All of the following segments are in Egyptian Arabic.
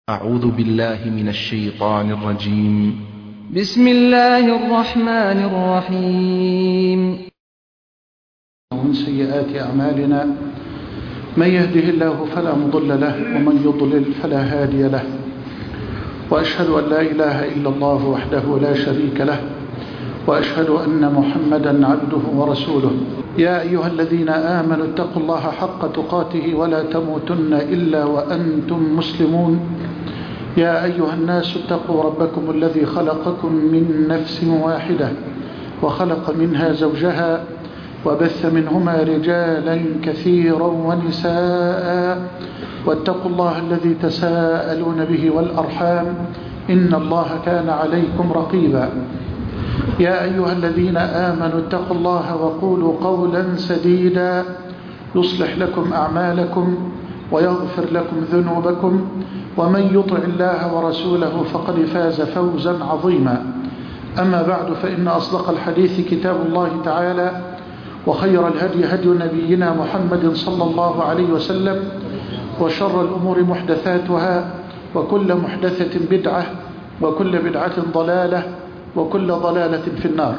أعوذ بالله من الشيطان الرجيم بسم الله الرحمن الرحيم ومن سيئات أعمالنا من يهده الله فلا مضل له ومن يضلل فلا هادي له وأشهد أن لا إله إلا الله وحده لا شريك له وأشهد أن محمدا عبده ورسوله يا أيها الذين آمنوا اتقوا الله حق تقاته ولا تموتن إلا وأنتم مسلمون يا أيها الناس اتقوا ربكم الذي خلقكم من نفس واحدة وخلق منها زوجها وبث منهما رجالا كثيرا ونساء واتقوا الله الذي تساءلون به والأرحام إن الله كان عليكم رقيبا يا أيها الذين آمنوا اتقوا الله وقولوا قولا سديدا يصلح لكم أعمالكم ويغفر لكم ذنوبكم ومن يطع الله ورسوله فقد فاز فوزا عظيما أما بعد فإن أصدق الحديث كتاب الله تعالى وخير الهدي هدي نبينا محمد صلى الله عليه وسلم وشر الأمور محدثاتها وكل محدثة بدعة وكل بدعة ضلالة وكل ضلالة في النار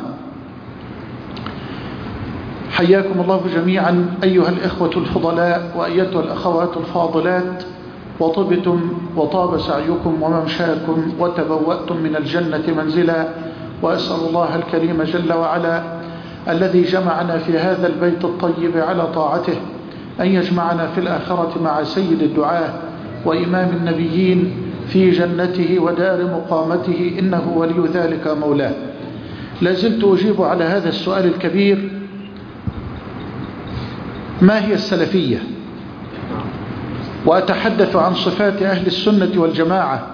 حياكم الله جميعا أيها الإخوة الفضلاء وأيتها الأخوات الفاضلات وطبتم وطاب سعيكم وممشاكم وتبوأتم من الجنة منزلا وأسأل الله الكريم جل وعلا الذي جمعنا في هذا البيت الطيب على طاعته أن يجمعنا في الآخرة مع سيد الدعاة وإمام النبيين في جنته ودار مقامته إنه ولي ذلك مولاه لازلت أجيب على هذا السؤال الكبير ما هي السلفية وأتحدث عن صفات أهل السنة والجماعة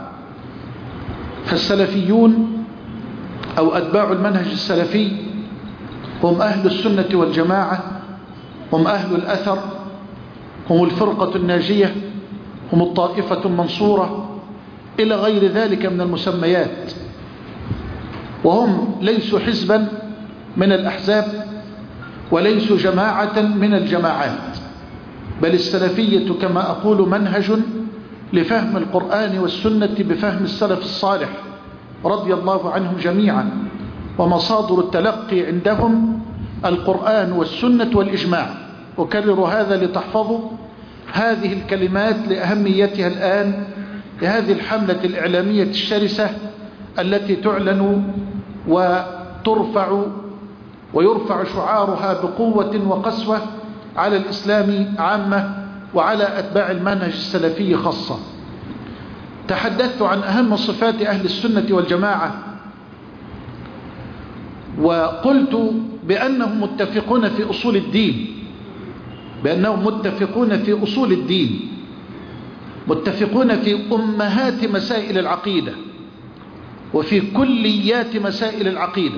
فالسلفيون أو أتباع المنهج السلفي هم أهل السنة والجماعة هم أهل الأثر هم الفرقة الناجية هم الطائفة المنصورة إلى غير ذلك من المسميات وهم ليسوا حزبا من الأحزاب وليسوا جماعة من الجماعات بل السلفية كما أقول منهج لفهم القرآن والسنة بفهم السلف الصالح رضي الله عنهم جميعا ومصادر التلقي عندهم القرآن والسنة والإجماع أكرر هذا لتحفظوا هذه الكلمات لأهميتها الآن لهذه الحملة الإعلامية الشرسة التي تعلن وترفع ويرفع شعارها بقوة وقسوة على الإسلام عامة وعلى أتباع المنهج السلفي خاصة تحدثت عن أهم صفات أهل السنة والجماعة وقلت بأنهم متفقون في أصول الدين بأنهم متفقون في أصول الدين متفقون في أمهات مسائل العقيدة وفي كليات مسائل العقيدة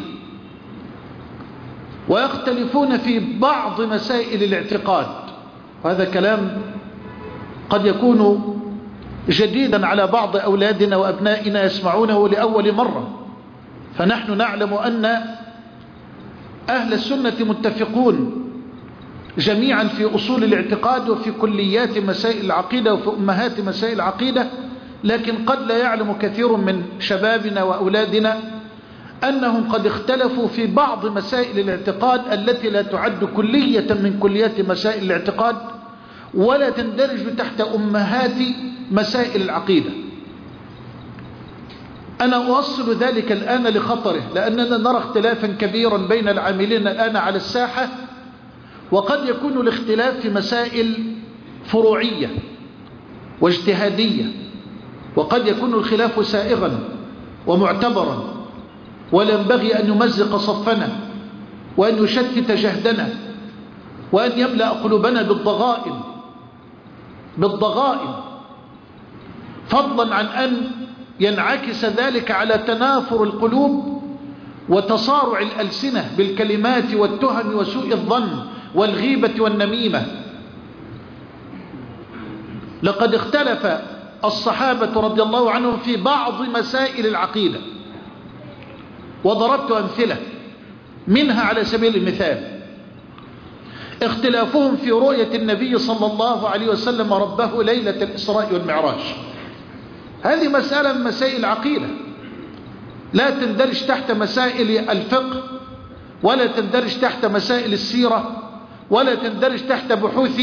ويختلفون في بعض مسائل الاعتقاد وهذا كلام قد يكون جديدا على بعض أولادنا وأبنائنا يسمعونه لأول مرة فنحن نعلم أن أهل السنة متفقون جميعا في أصول الاعتقاد وفي كليات مسائل العقيدة وفي أمهات مسائل العقيدة لكن قد لا يعلم كثير من شبابنا وأولادنا أنهم قد اختلفوا في بعض مسائل الاعتقاد التي لا تعد كلية من كليات مسائل الاعتقاد ولا تندرج تحت أمهات مسائل العقيدة أنا أوصل ذلك الآن لخطره لأننا نرى اختلافا كبيرا بين العاملين الآن على الساحة وقد يكون الاختلاف في مسائل فروعية واجتهادية وقد يكون الخلاف سائغا ومعتبرا ولا ينبغي أن يمزق صفنا وأن يشتت جهدنا وأن يملأ قلوبنا بالضغائن بالضغائن فضلا عن أن ينعكس ذلك على تنافر القلوب وتصارع الألسنة بالكلمات والتهم وسوء الظن والغيبة والنميمة لقد اختلف الصحابة رضي الله عنهم في بعض مسائل العقيدة وضربت أمثلة منها على سبيل المثال اختلافهم في رؤية النبي صلى الله عليه وسلم ربه ليلة الإسراء والمعراج هذه مسألة من مسائل العقيدة لا تندرج تحت مسائل الفقه ولا تندرج تحت مسائل السيرة ولا تندرج تحت بحوث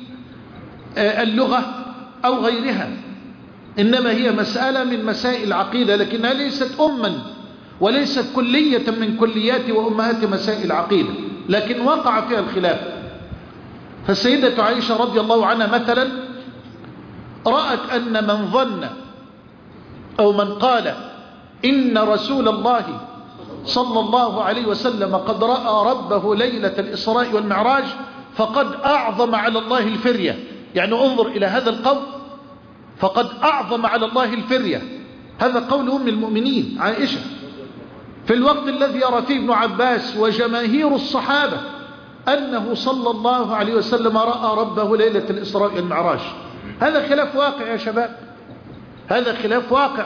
اللغة أو غيرها إنما هي مسألة من مسائل العقيدة لكنها ليست أما وليست كلية من كليات وأمهات مسائل العقيدة لكن وقع فيها الخلاف فالسيدة عائشة رضي الله عنها مثلا رأت أن من ظن أو من قال إن رسول الله صلى الله عليه وسلم قد رأى ربه ليلة الإسراء والمعراج فقد أعظم على الله الفرية يعني انظر إلى هذا القول فقد أعظم على الله الفرية هذا قول أم المؤمنين عائشة في الوقت الذي يرى فيه ابن عباس وجماهير الصحابة أنه صلى الله عليه وسلم رأى ربه ليلة الإسراء والمعراج هذا خلاف واقع يا شباب هذا خلاف واقع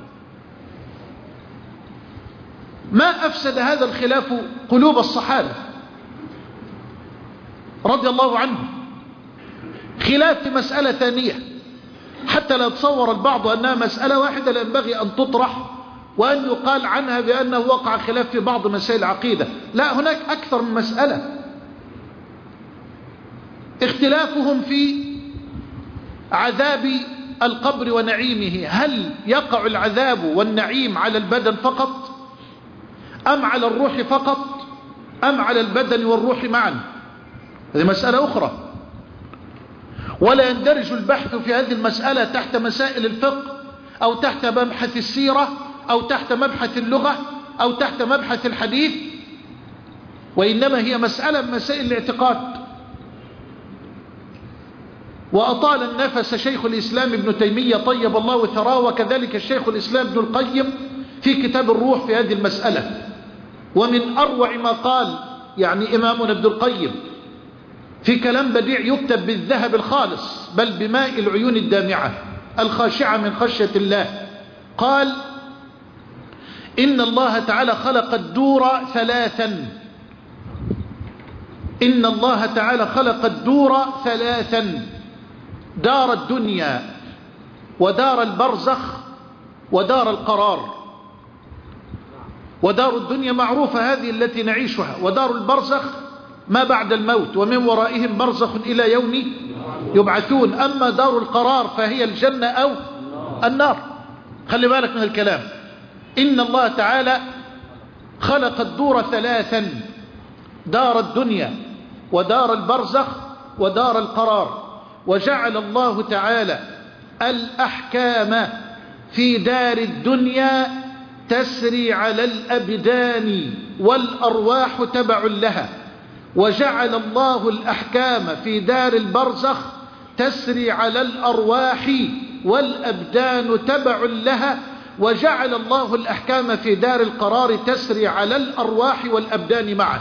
ما أفسد هذا الخلاف قلوب الصحابة رضي الله عنهم خلاف في مسألة ثانية حتى لا يتصور البعض أنها مسألة واحدة لا ينبغي أن تطرح وأن يقال عنها بأنه وقع خلاف في بعض مسائل العقيدة لا هناك أكثر من مسألة اختلافهم في عذاب القبر ونعيمه هل يقع العذاب والنعيم على البدن فقط أم على الروح فقط أم على البدن والروح معا هذه مسألة أخرى ولا يندرج البحث في هذه المسألة تحت مسائل الفقه أو تحت مبحث السيرة أو تحت مبحث اللغة أو تحت مبحث الحديث وإنما هي مسألة من مسائل الاعتقاد وأطال النفس شيخ الإسلام ابن تيمية طيب الله ثراه وكذلك الشيخ الإسلام ابن القيم في كتاب الروح في هذه المسألة ومن أروع ما قال يعني إمامنا ابن القيم في كلام بديع يكتب بالذهب الخالص بل بماء العيون الدامعة الخاشعة من خشية الله قال إن الله تعالى خلق الدور ثلاثا إن الله تعالى خلق الدور ثلاثا دار الدنيا ودار البرزخ ودار القرار ودار الدنيا معروفة هذه التي نعيشها ودار البرزخ ما بعد الموت ومن ورائهم برزخ إلى يوم يبعثون أما دار القرار فهي الجنة أو النار خلي بالك من الكلام إن الله تعالى خلق الدور ثلاثا دار الدنيا ودار البرزخ ودار القرار وجعل الله تعالى الأحكام في دار الدنيا تسري على الأبدان والأرواح تبع لها وجعل الله الأحكام في دار البرزخ تسري على الأرواح والأبدان تبع لها وجعل الله الأحكام في دار القرار تسري على الأرواح والأبدان معا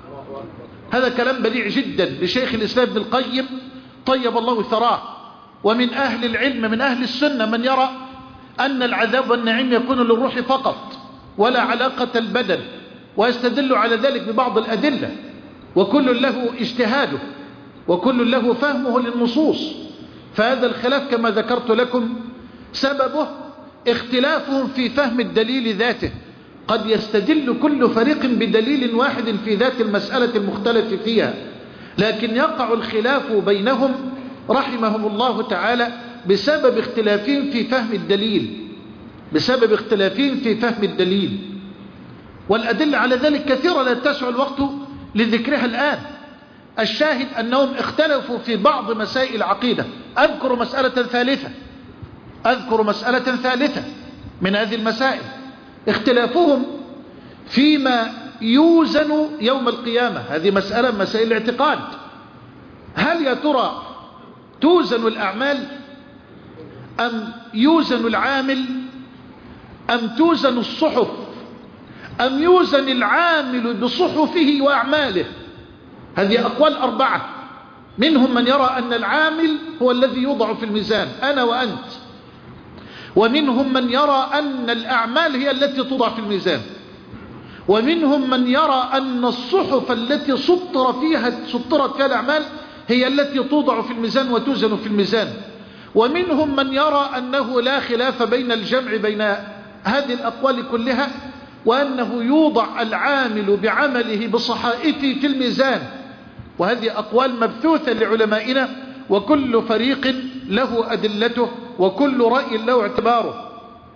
هذا كلام بديع جدا لشيخ الإسلام ابن القيم طيب الله ثراه ومن أهل العلم من أهل السنة من يرى أن العذاب والنعيم يكون للروح فقط ولا علاقة البدن ويستدل على ذلك ببعض الأدلة وكل له اجتهاده وكل له فهمه للنصوص فهذا الخلاف كما ذكرت لكم سببه اختلافهم في فهم الدليل ذاته قد يستدل كل فريق بدليل واحد في ذات المسألة المختلف فيها لكن يقع الخلاف بينهم رحمهم الله تعالى بسبب اختلافهم في فهم الدليل بسبب اختلافهم في فهم الدليل والأدلة على ذلك كثيرة لا يتسع الوقت لذكرها الآن الشاهد أنهم اختلفوا في بعض مسائل العقيدة أذكر مسألة ثالثة أذكر مسألة ثالثة من هذه المسائل اختلافهم فيما يوزن يوم القيامة هذه مسألة من مسائل الاعتقاد هل يا ترى توزن الأعمال أم يوزن العامل أم توزن الصحف أم يوزن العامل بصحفه وأعماله هذه أقوال أربعة منهم من يرى أن العامل هو الذي يوضع في الميزان أنا وأنت ومنهم من يرى أن الأعمال هي التي توضع في الميزان ومنهم من يرى أن الصحف التي سطر فيها سطرت فيها الأعمال هي التي توضع في الميزان وتوزن في الميزان ومنهم من يرى أنه لا خلاف بين الجمع بين هذه الأقوال كلها وأنه يوضع العامل بعمله بصحائفه في الميزان وهذه أقوال مبثوثة لعلمائنا وكل فريق له أدلته وكل رأي له اعتباره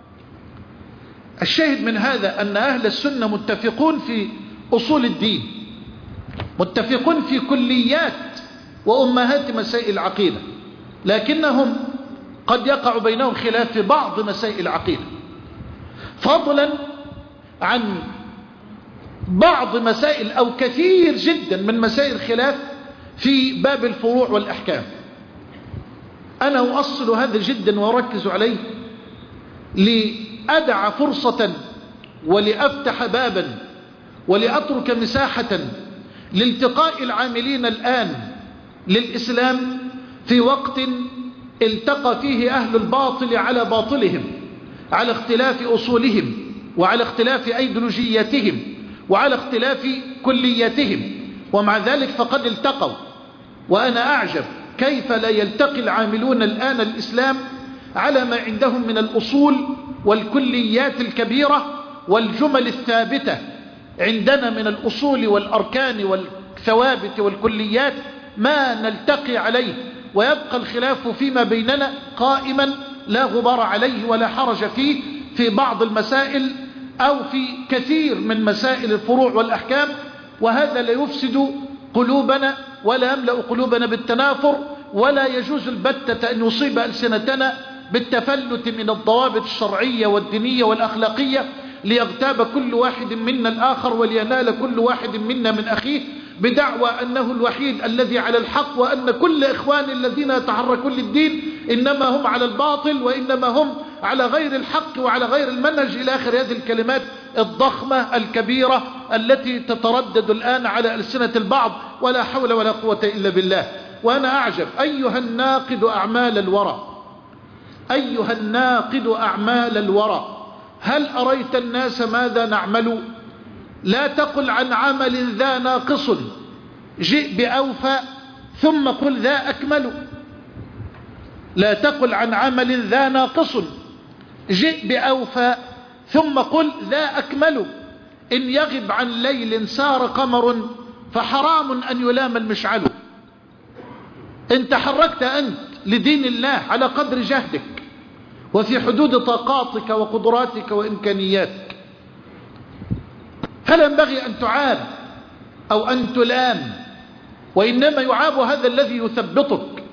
الشاهد من هذا أن أهل السنة متفقون في أصول الدين متفقون في كليات وأمهات مسائل العقيدة لكنهم قد يقع بينهم خلاف في بعض مسائل العقيدة فضلا عن بعض مسائل أو كثير جدا من مسائل الخلاف في باب الفروع والأحكام أنا أؤصل هذا جدا وأركز عليه لأدع فرصة ولأفتح بابا ولأترك مساحة لالتقاء العاملين الآن للإسلام في وقت التقى فيه أهل الباطل على باطلهم على اختلاف أصولهم وعلى اختلاف أيديولوجياتهم وعلى اختلاف كلياتهم ومع ذلك فقد التقوا وأنا أعجب كيف لا يلتقي العاملون الآن الإسلام على ما عندهم من الأصول والكليات الكبيرة والجمل الثابتة عندنا من الأصول والأركان والثوابت والكليات ما نلتقي عليه ويبقى الخلاف فيما بيننا قائما لا غبار عليه ولا حرج فيه في بعض المسائل أو في كثير من مسائل الفروع والأحكام وهذا لا يفسد قلوبنا ولا يملأ قلوبنا بالتنافر ولا يجوز البتة أن يصيب ألسنتنا بالتفلت من الضوابط الشرعية والدينية والأخلاقية ليغتاب كل واحد منا الآخر ولينال كل واحد منا من أخيه بدعوى أنه الوحيد الذي على الحق وأن كل إخوان الذين يتحركون للدين إنما هم على الباطل وإنما هم على غير الحق وعلى غير المنهج إلى آخر هذه الكلمات الضخمة الكبيرة التي تتردد الآن على ألسنة البعض ولا حول ولا قوة إلا بالله وأنا أعجب أيها الناقد أعمال الورى أيها الناقد أعمال الورى هل أريت الناس ماذا نعمل لا تقل عن عمل ذا ناقص جئ بأوفى ثم قل ذا أكمل لا تقل عن عمل ذا ناقص جئ بأوفى ثم قل ذا أكمل إن يغب عن ليل سار قمر فحرام أن يلام المشعل إن تحركت أنت لدين الله على قدر جهدك وفي حدود طاقاتك وقدراتك وإمكانياتك فلا ينبغي أن تعاب أو أن تلام وإنما يعاب هذا الذي يثبطك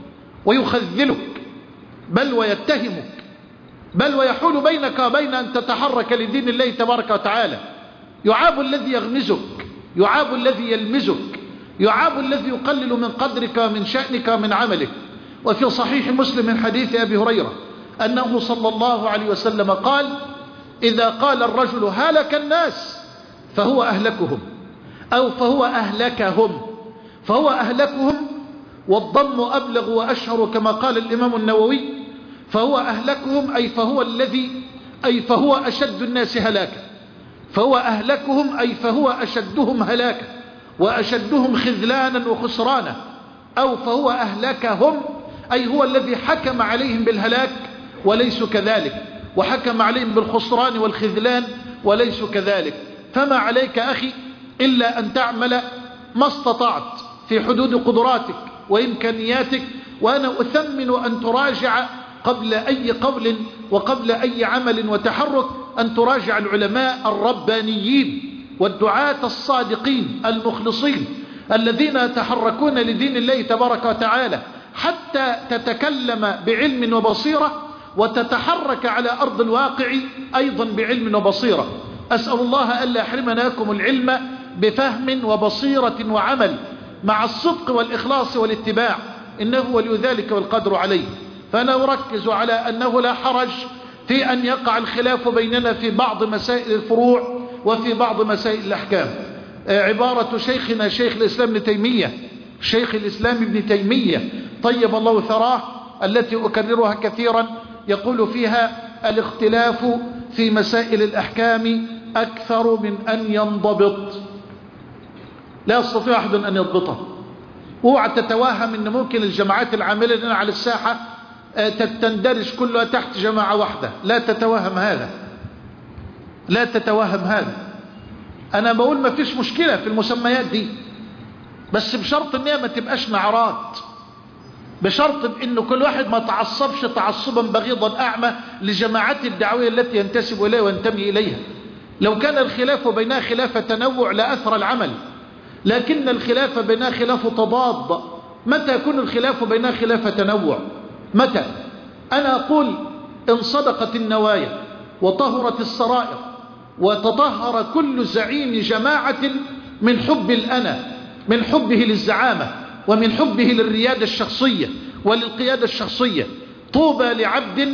ويخذلك بل ويتهمك بل ويحول بينك وبين أن تتحرك لدين الله تبارك وتعالى يعاب الذي يغمزك يعاب الذي يلمزك يعاب الذي يقلل من قدرك ومن شأنك ومن عملك وفي صحيح مسلم من حديث أبي هريرة أنه صلى الله عليه وسلم قال إذا قال الرجل هلك الناس فهو أهلكهم أو فهو أهلكهم فهو أهلكهم والضم أبلغ وأشهر كما قال الإمام النووي فهو أهلكهم أي فهو الذي أي فهو أشد الناس هلاكا فهو أهلكهم أي فهو أشدهم هلاكا وأشدهم خذلانا وخسرانا أو فهو أهلكهم أي هو الذي حكم عليهم بالهلاك وليسوا كذلك وحكم عليهم بالخسران والخذلان وليسوا كذلك فما عليك أخي إلا أن تعمل ما استطعت في حدود قدراتك وإمكانياتك وأنا أثمن أن تراجع قبل أي قول وقبل أي عمل وتحرك أن تراجع العلماء الربانيين والدعاة الصادقين المخلصين الذين يتحركون لدين الله تبارك وتعالى حتى تتكلم بعلم وبصيرة وتتحرك على أرض الواقع أيضا بعلم وبصيرة أسأل الله ألا يحرمناكم العلم بفهم وبصيرة وعمل مع الصدق والإخلاص والاتباع إنه ولي ذلك والقدر عليه فأنا أركز على أنه لا حرج في أن يقع الخلاف بيننا في بعض مسائل الفروع وفي بعض مسائل الأحكام عبارة شيخنا شيخ الإسلام ابن تيمية شيخ الإسلام ابن تيمية طيب الله ثراه التي أكررها كثيرا يقول فيها الاختلاف في مسائل الأحكام أكثر من أن ينضبط لا يستطيع أحد أن يضبطه اوعى تتوهم أن ممكن الجماعات العاملة لنا على الساحة تندرج كلها تحت جماعة واحدة لا تتوهم هذا لا تتوهم هذا أنا بقول ما فيش مشكلة في المسميات دي بس بشرط ان هي ما تبقاش نعرات بشرط ان كل واحد ما تعصبش تعصبا بغيضا اعمى لجماعات الدعوية التي ينتسب اليها وينتمي اليها لو كان الخلاف بينها خلاف تنوع لأثر العمل لكن الخلاف بينها خلاف تضاد متى يكون الخلاف بينها خلاف تنوع متى أنا أقول إن صدقت النوايا وطهرت السرائر وتطهر كل زعيم جماعة من حب الأنا من حبه للزعامة ومن حبه للريادة الشخصية وللقيادة الشخصية طوبى لعبد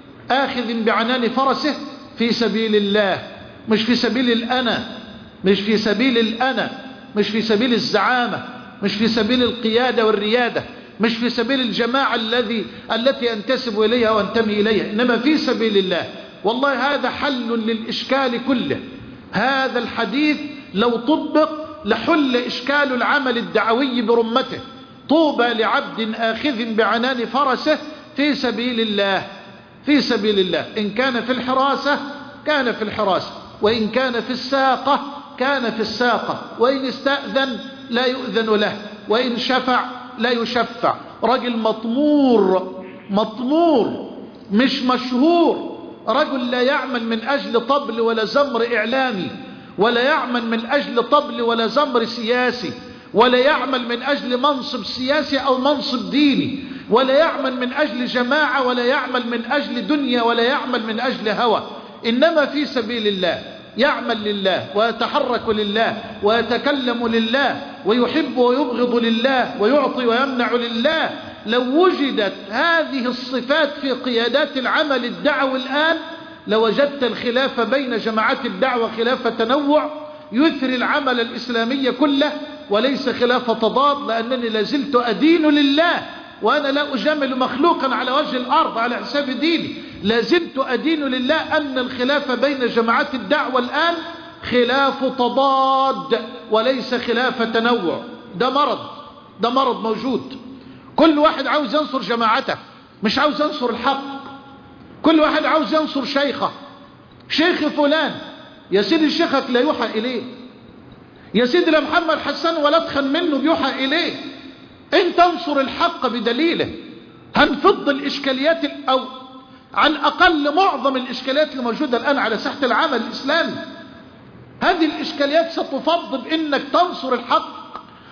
آخذ بعنان فرسه في سبيل الله مش في سبيل الأنا مش في سبيل الأنا مش في سبيل الزعامة مش في سبيل القيادة والريادة مش في سبيل الجماعة الذي التي أنتسب إليها وأنتمي إليها إنما في سبيل الله والله هذا حل للإشكال كله هذا الحديث لو طبق لحل إشكال العمل الدعوي برمته طوبى لعبد آخذ بعنان فرسه في سبيل الله في سبيل الله إن كان في الحراسة كان في الحراسة وإن كان في الساقة كان في الساقة وإن استأذن لا يؤذن له وإن شفع لا يشفع رجل مطمور مطمور مش مشهور رجل لا يعمل من أجل طبل ولا زمر إعلامي ولا يعمل من أجل طبل ولا زمر سياسي ولا يعمل من أجل منصب سياسي أو منصب ديني ولا يعمل من أجل جماعة ولا يعمل من أجل دنيا ولا يعمل من أجل هوى إنما في سبيل الله يعمل لله ويتحرك لله ويتكلم لله ويحب ويبغض لله ويعطي ويمنع لله لو وجدت هذه الصفات في قيادات العمل الدعوي الآن لوجدت الخلاف بين جماعات الدعوة خلاف تنوع يثري العمل الإسلامي كله وليس خلاف تضاد لأنني لازلت أدين لله وأنا لا أجامل مخلوقا على وجه الأرض على حساب ديني لازلت أدين لله أن الخلاف بين جماعات الدعوة الآن خلاف تضاد وليس خلاف تنوع ده مرض ده مرض موجود كل واحد عاوز ينصر جماعته مش عاوز ينصر الحق كل واحد عاوز ينصر شيخه شيخ فلان يا سيدي شيخك لا يوحى إليه يا سيدي لا محمد حسان ولا اتخن منه بيوحى إليه انت انصر الحق بدليله هنفض الإشكاليات أو على الأقل معظم الإشكاليات الموجودة الآن على ساحة العمل الإسلامي هذه الإشكاليات ستفض بأنك تنصر الحق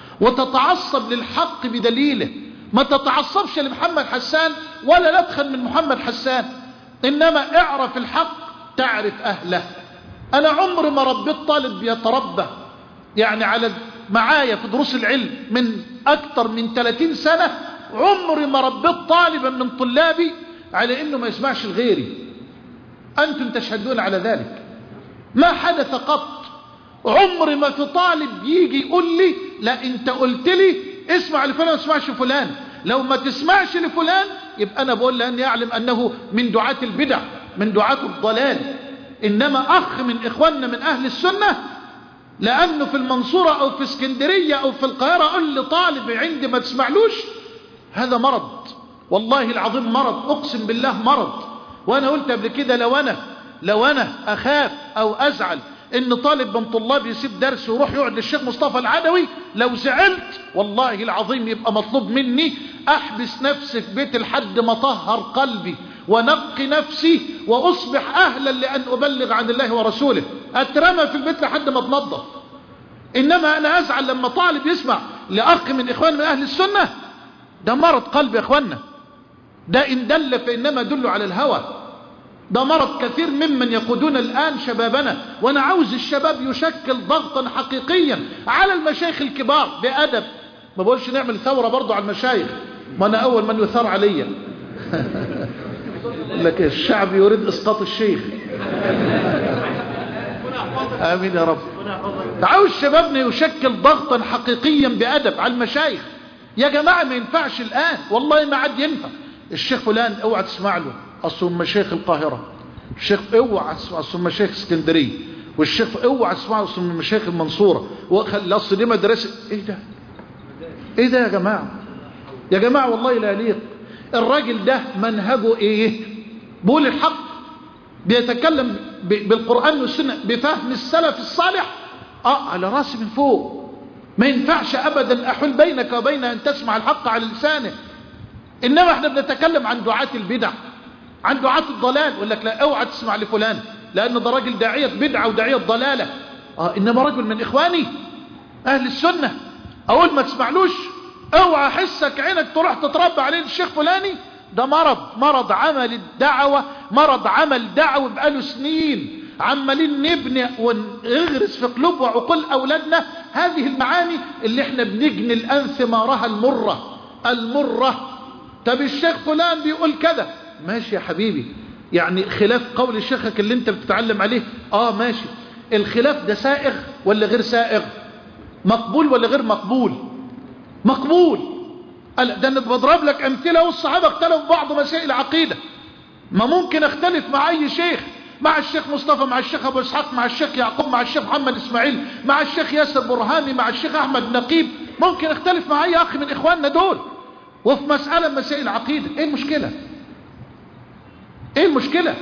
وتتعصب للحق بدليله ما تتعصبش لمحمد حسان ولا لا تخن من محمد حسان إنما اعرف الحق تعرف أهله أنا عمر ما ربيت طالب بيتربى يعني على معايا في دروس العلم من أكثر من 30 سنة عمري ما ربيت طالبا من طلابي على انه ما يسمعش لغيري انتم تشهدون على ذلك ما حدث قط عمر ما في طالب يجي يقول لي لا انت قلت لي اسمع لفلان ما تسمعش فلان لو ما تسمعش لفلان يبقى انا بقول لاني اعلم انه من دعاة البدع من دعاة الضلال انما اخ من اخواننا من اهل السنة لانه في المنصورة او في اسكندرية او في القاهرة قل لي طالب عندي ما تسمعلوش هذا مرض والله العظيم مرض اقسم بالله مرض وانا قلت قبل كده لو انا لو انا اخاف او ازعل ان طالب من طلابي يسيب درس ويروح يقعد للشيخ مصطفى العدوي لو زعلت والله العظيم يبقى مطلوب مني احبس نفسي في بيت لحد ما طهر قلبي ونقي نفسي واصبح اهلا لان ابلغ عن الله ورسوله اترمى في البيت لحد ما اتنظف انما انا ازعل لما طالب يسمع لاخ من اخوان من اهل السنه ده مرض قلب يا اخوانا ده إن دل فإنما دل على الهوى ده مرض كثير ممن يقودون الآن شبابنا وأنا عاوز الشباب يشكل ضغطا حقيقيا على المشايخ الكبار بأدب ما بقولش نعمل ثورة برضو على المشايخ ما أنا أول من يثار عليا لك الشعب يريد إسقاط الشيخ آمين يا رب عاوز شبابنا يشكل ضغطا حقيقيا بأدب على المشايخ يا جماعة ما ينفعش الآن والله ما عاد ينفع الشيخ فلان اوعى تسمع له اصل مشايخ القاهرة الشيخ اوعى تسمع اصل مشايخ اسكندرية والشيخ اوعى تسمع اصل مشايخ المنصورة اصل دي مدرسة ايه ده ايه ده يا جماعة يا جماعة والله لا يليق الراجل ده منهجه ايه بقول الحق بيتكلم بالقرآن والسنة بفهم السلف الصالح اه على راسي من فوق ما ينفعش ابدا احول بينك وبين ان تسمع الحق على لسانه انما احنا بنتكلم عن دعاة البدع عن دعاة الضلال يقول لك لا اوعى تسمع لفلان لان ده راجل داعية بدعة وداعية ضلالة اه انما رجل من اخواني اهل السنة اقول ما تسمعلوش اوعى حسك عينك تروح تتربى عليه الشيخ فلاني ده مرض مرض عمل الدعوة مرض عمل دعوة بقاله سنين عمالين نبني ونغرس في قلوب وعقول أولادنا هذه المعاني اللي احنا بنجني الآن ثمارها المرة المرة طب الشيخ فلان بيقول كذا ماشي يا حبيبي يعني خلاف قول شيخك اللي انت بتتعلم عليه اه ماشي الخلاف ده سائغ ولا غير سائغ مقبول ولا غير مقبول مقبول ده انا بضرب لك امثله والصحابه اختلفوا بعض مسائل عقيده ما ممكن اختلف مع اي شيخ مع الشيخ مصطفى مع الشيخ ابو اسحاق مع الشيخ يعقوب مع الشيخ محمد اسماعيل مع الشيخ ياسر برهامي مع الشيخ احمد نقيب ممكن اختلف مع اي اخ من اخواننا دول وفي مساله من مسائل العقيده ايه المشكله ايه المشكله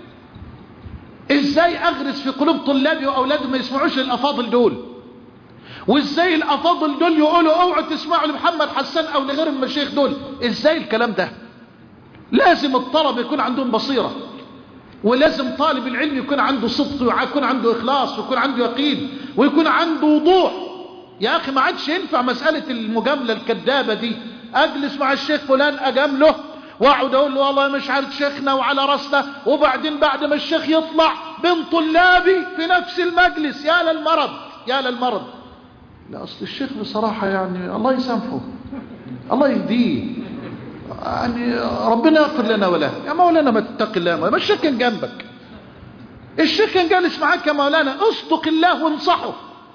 ازاي اغرس في قلوب طلابي واولادي ما يسمعوش للافاضل دول وازاي الافاضل دول يقولوا اوعوا تسمعوا لمحمد حسان او لغير المشايخ دول ازاي الكلام ده لازم الطلبه يكون عندهم بصيره ولازم طالب العلم يكون عنده صدق ويكون عنده اخلاص ويكون عنده يقين ويكون عنده وضوح يا اخي ما عادش ينفع مساله المجامله الكذابه دي اجلس مع الشيخ فلان اجامله واقعد اقول له والله مش عارف شيخنا وعلى راسنا وبعدين بعد ما الشيخ يطلع بين طلابي في نفس المجلس يا للمرض يا للمرض لا اصل الشيخ بصراحه يعني الله يسامحه الله يهديه يعني ربنا يغفر لنا وله يا مولانا ما تتقي الله ما الشيخ كان جنبك الشيخ كان جالس معاك يا مولانا اصدق الله وانصحه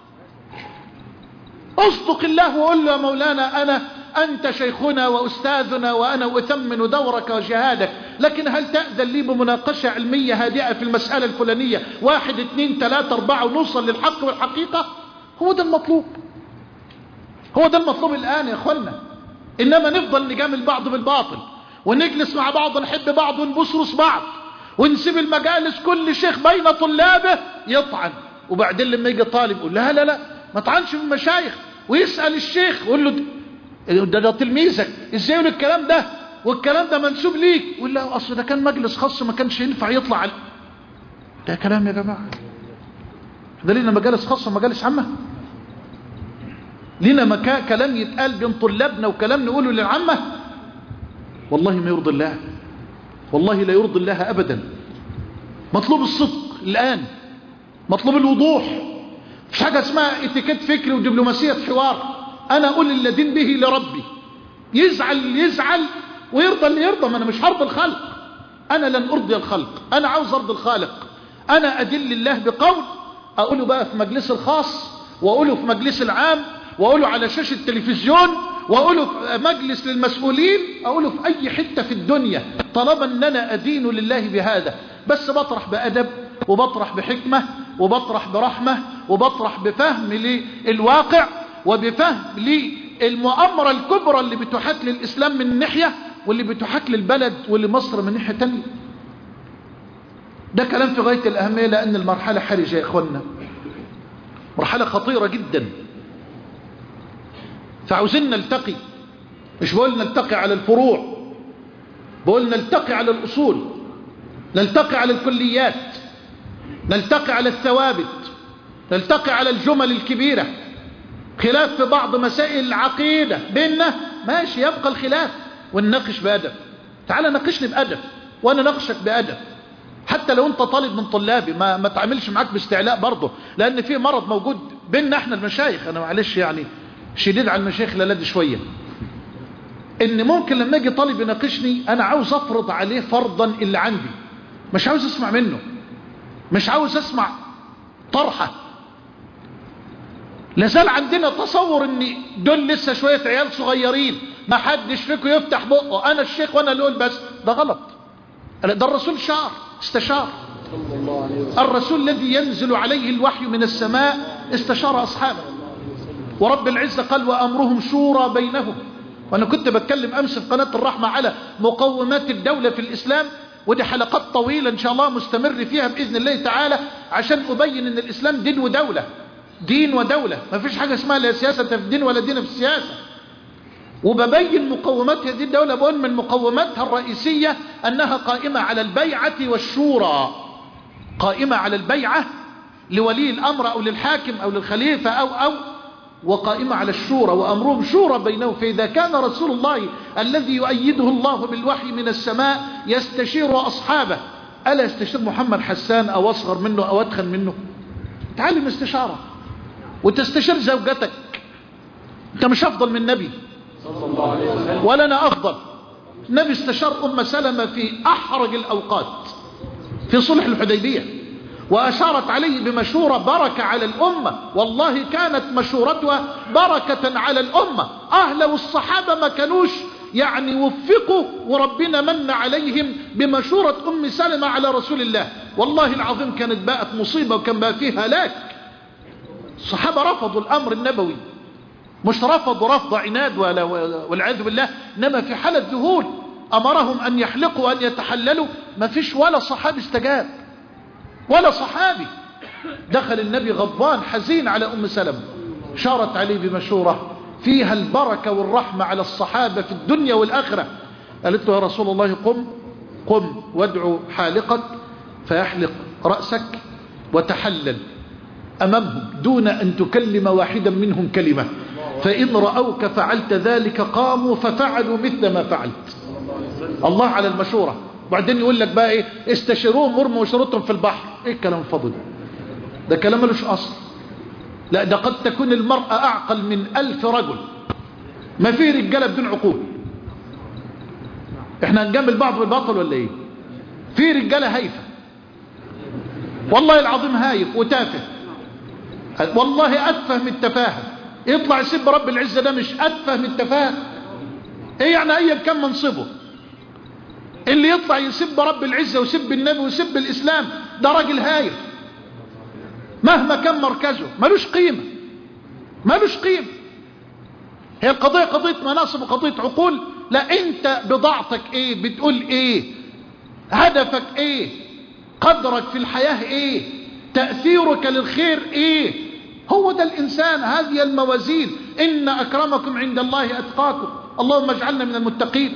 اصدق الله وقول له يا مولانا انا انت شيخنا واستاذنا وانا اثمن دورك وجهادك لكن هل تأذن لي بمناقشة علمية هادئة في المسألة الفلانية واحد اثنين ثلاثة اربعة ونوصل للحق والحقيقة هو ده المطلوب هو ده المطلوب الان يا اخوانا انما نفضل نجامل بعض بالباطل ونجلس مع بعض نحب بعض ونبصرص بعض ونسيب المجالس كل شيخ بين طلابه يطعن وبعدين لما يجي طالب يقول لا لا لا ما طعنش في المشايخ ويسأل الشيخ يقول له ده ده تلميذك ازاي يقول الكلام ده والكلام ده منسوب ليك يقول له اصل ده كان مجلس خاص ما كانش ينفع يطلع على ده كلام يا جماعه ده لينا مجالس خاصه ومجالس عامه لنا مكان كلام يتقال بين طلابنا وكلام نقوله للعامة والله ما يرضي الله والله لا يرضي الله أبدا مطلوب الصدق الآن مطلوب الوضوح مش حاجة اسمها اتكاد فكري ودبلوماسية حوار أنا أقول الذين به لربي يزعل يزعل ويرضى اللي يرضى ما أنا مش هرضي الخلق أنا لن أرضي الخلق أنا عاوز أرضي الخالق أنا أدل الله بقول أقوله بقى في مجلس الخاص وأقوله في مجلس العام واقوله على شاشة التلفزيون واقوله في مجلس للمسؤولين اقوله في اي حتة في الدنيا طالما ان انا ادين لله بهذا بس بطرح بادب وبطرح بحكمة وبطرح برحمة وبطرح بفهم للواقع وبفهم للمؤامرة الكبرى اللي بتحاك للاسلام من ناحية واللي بتحاك للبلد ولمصر من ناحية تانية ده كلام في غاية الاهمية لان المرحلة حرجة يا اخوانا مرحلة خطيرة جدا فعاوزين نلتقي مش بقول نلتقي على الفروع بقول نلتقي على الأصول نلتقي على الكليات نلتقي على الثوابت نلتقي على الجمل الكبيرة خلاف في بعض مسائل العقيدة بيننا ماشي يبقى الخلاف ونناقش بأدب تعال ناقشني بأدب وأنا ناقشك بأدب حتى لو انت طالب من طلابي ما ما تعملش معاك باستعلاء برضه لان في مرض موجود بيننا احنا المشايخ انا معلش يعني شديد على المشايخ للاد شوية ان ممكن لما يجي طالب يناقشني انا عاوز افرض عليه فرضا اللي عندي مش عاوز اسمع منه مش عاوز اسمع طرحة لازال عندنا تصور ان دول لسه شوية عيال صغيرين ما حدش فيكم يفتح بقه انا الشيخ وانا اللي اقول بس ده غلط ده الرسول شعر استشار الرسول الذي ينزل عليه الوحي من السماء استشار اصحابه ورب العزة قال وأمرهم شورى بينهم وأنا كنت بتكلم أمس في قناة الرحمة على مقومات الدولة في الإسلام ودي حلقات طويلة إن شاء الله مستمر فيها بإذن الله تعالى عشان أبين أن الإسلام دين ودولة دين ودولة ما فيش حاجة اسمها لا سياسة في الدين ولا دين في السياسة وببين مقومات هذه الدولة بقول من مقوماتها الرئيسية أنها قائمة على البيعة والشورى قائمة على البيعة لولي الأمر أو للحاكم أو للخليفة أو أو وقائمة على الشورى وأمرهم شورى بينهم فإذا كان رسول الله الذي يؤيده الله بالوحي من السماء يستشير أصحابه ألا يستشير محمد حسان أو أصغر منه أو أدخن منه تعلم استشارة وتستشير زوجتك أنت مش أفضل من النبي ولا أنا أفضل النبي استشار أم سلمة في أحرج الأوقات في صلح الحديبية وأشارت عليه بمشورة بركة على الأمة والله كانت مشورتها بركة على الأمة أهل والصحابة ما كانوش يعني وفقوا وربنا من عليهم بمشورة أم سلمة على رسول الله والله العظيم كانت باءت مصيبة وكان بقى فيها هلاك الصحابة رفضوا الأمر النبوي مش رفضوا رفض عناد ولا والعياذ بالله انما في حالة ذهول امرهم ان يحلقوا وان يتحللوا ما فيش ولا صحابي استجاب ولا صحابي دخل النبي غضبان حزين على ام سلمة شارت عليه بمشورة فيها البركة والرحمة على الصحابة في الدنيا والآخرة قالت له يا رسول الله قم قم وادعو حالقك فيحلق رأسك وتحلل أمامهم دون أن تكلم واحدا منهم كلمة فإن رأوك فعلت ذلك قاموا ففعلوا مثل ما فعلت الله على المشورة وبعدين يقول لك بقى ايه استشيروهم ورموا شروطهم في البحر ايه الكلام الفاضي ده كلام ملوش اصل لا ده قد تكون المرأة اعقل من الف رجل ما في رجالة بدون عقول احنا هنجمل بعض بالباطل ولا ايه في رجالة هايفة والله العظيم هايف وتافه والله اتفه من التفاهه يطلع يسب رب العزة ده مش أتفه من التفاهة ايه يعني ايا كان منصبه اللي يطلع يسب رب العزة ويسب النبي ويسب الإسلام ده راجل هايف مهما كان مركزه ملوش قيمة ملوش قيمة هي القضية قضية مناصب وقضية عقول لا انت بضاعتك ايه بتقول ايه هدفك ايه قدرك في الحياة ايه تأثيرك للخير ايه هو ده الإنسان هذه الموازين إن أكرمكم عند الله أتقاكم اللهم اجعلنا من المتقين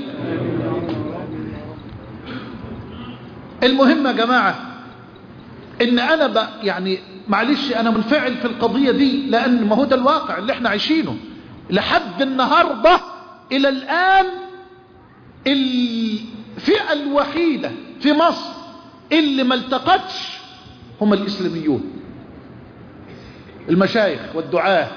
المهم يا جماعة إن أنا بقى يعني معلش أنا منفعل في القضية دي لأن ما هو ده الواقع اللي احنا عايشينه لحد النهاردة إلى الآن الفئة الوحيدة في مصر اللي ما التقتش هم الإسلاميون المشايخ والدعاة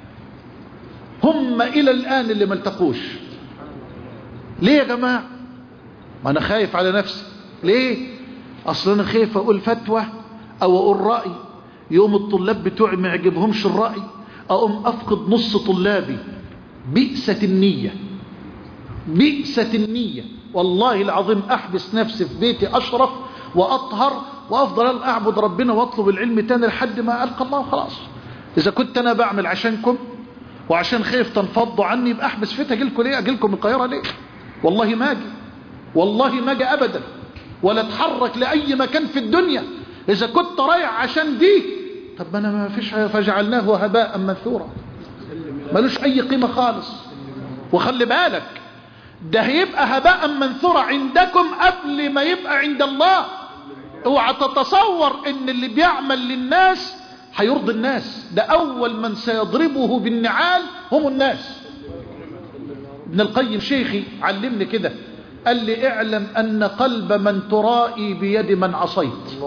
هم إلى الآن اللي ما التقوش ليه يا جماعة ما أنا خايف على نفسي ليه أصلا أنا خايف أقول فتوى أو أقول رأي يوم الطلاب بتوعي ما يعجبهمش الرأي أقوم أفقد نص طلابي بئسة النية بئسة النية والله العظيم أحبس نفسي في بيتي أشرف وأطهر وأفضل أعبد ربنا وأطلب العلم تاني لحد ما ألقى الله خلاص إذا كنت أنا بعمل عشانكم وعشان خايف تنفضوا عني يبقى أحبس فيت أجيلكم ليه أجيلكم القاهرة ليه والله ما أجي والله ما أجي أبدا ولا اتحرك لأي مكان في الدنيا إذا كنت رايح عشان دي طب ما أنا ما فيش فجعلناه هباء منثورا ملوش أي قيمة خالص وخلي بالك ده هيبقى هباء منثورا عندكم قبل ما يبقى عند الله اوعى تتصور ان اللي بيعمل للناس هيرضي الناس ده اول من سيضربه بالنعال هم الناس ابن القيم شيخي علمني كده قال لي اعلم ان قلب من ترائي بيد من عصيت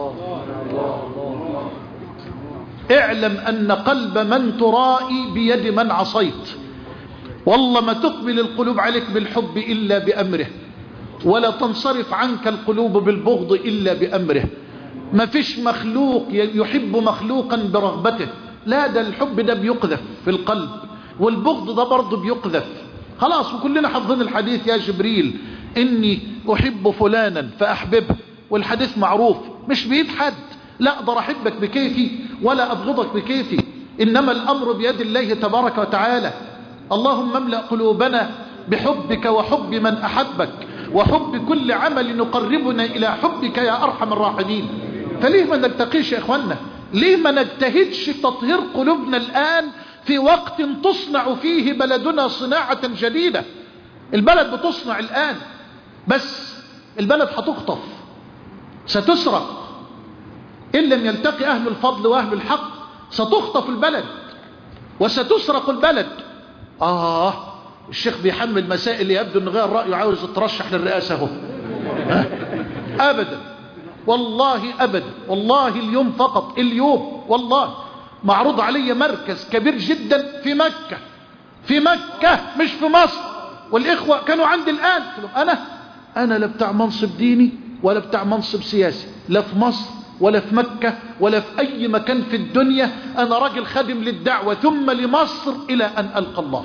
اعلم ان قلب من ترائي بيد من عصيت والله ما تقبل القلوب عليك بالحب الا بامره ولا تنصرف عنك القلوب بالبغض إلا بأمره ما فيش مخلوق يحب مخلوقا برغبته لا ده الحب ده بيقذف في القلب والبغض ده برضه بيقذف خلاص وكلنا حافظين الحديث يا جبريل إني أحب فلانا فأحببه والحديث معروف مش بيد حد لا أقدر أحبك بكيفي ولا أبغضك بكيفي إنما الأمر بيد الله تبارك وتعالى اللهم املأ قلوبنا بحبك وحب من أحبك وحب كل عمل يقربنا إلى حبك يا أرحم الراحمين فليه ما نلتقيش يا إخوانا ليه ما نجتهدش تطهير قلوبنا الآن في وقت تصنع فيه بلدنا صناعة جديدة البلد بتصنع الآن بس البلد هتخطف ستسرق إن لم يلتقي أهل الفضل وأهل الحق ستخطف البلد وستسرق البلد آه الشيخ بيحمل مسائل يبدو أن غير رأيه عاوز يترشح للرئاسة هو أبدا والله أبدا والله اليوم فقط اليوم والله معروض علي مركز كبير جدا في مكة في مكة مش في مصر والإخوة كانوا عندي الآن أنا أنا لا بتاع منصب ديني ولا بتاع منصب سياسي لا في مصر ولا في مكة ولا في أي مكان في الدنيا أنا راجل خادم للدعوة ثم لمصر إلى أن ألقى الله